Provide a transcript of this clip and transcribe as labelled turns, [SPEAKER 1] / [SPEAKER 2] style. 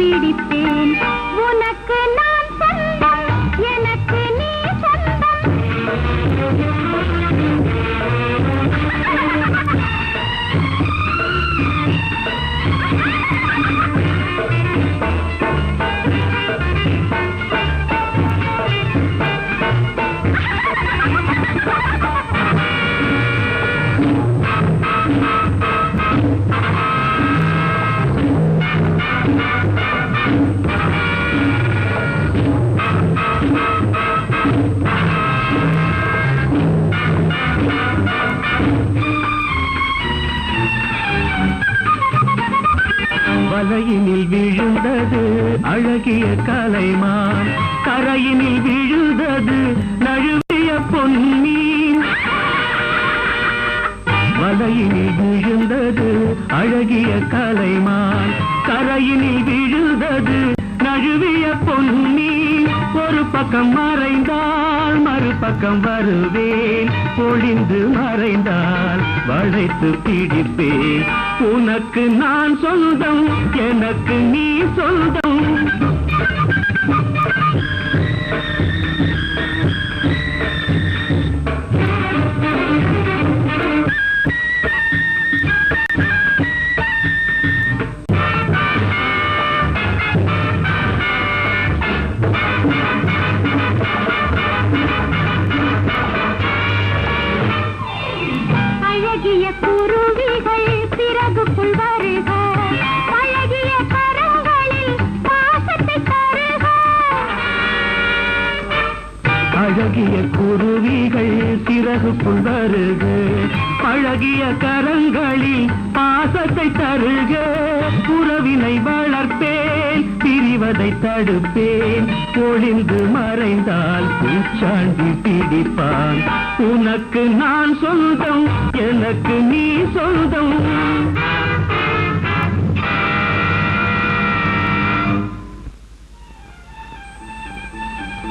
[SPEAKER 1] பிடிப்பேன் உனக்கு நான் சொந்தம் எனக்கு நீ சொந்தம்
[SPEAKER 2] வலையினில் விழுந்தது அழகிய கலைமான் கரையினில் விழுந்தது நழுவிய பொன்மீன் வலையினில் விழுந்தது அழகிய கலைமான் கரையினில் விழுந்தது நழுவிய பொன்மீன் ஒரு பக்கம் மறைந்தால் மறுபக்கம் வருவேன் ஒளிந்து மறைந்தால் வளைத்து பிடிப்பேன் உனக்கு நான் சொந்தம் எனக்கு நீ சொந்தம்
[SPEAKER 1] அழகிய குருவிகள் சிறகுக்குள் வருக அழகிய கரங்களில் பாசத்தை தருக
[SPEAKER 2] அழகிய குருவிகள் சிறகுக்குள் வருக அழகிய கரங்களில் பாசத்தை தருக உறவினை வளர்ப்பேன் பிரிவதை தடுப்பேன் ஒளிந்து மறைந்தால் பூச்சாண்டி பிடிப்பான் உனக்கு நான் சொந்தம் எனக்கு நீ சொந்தம்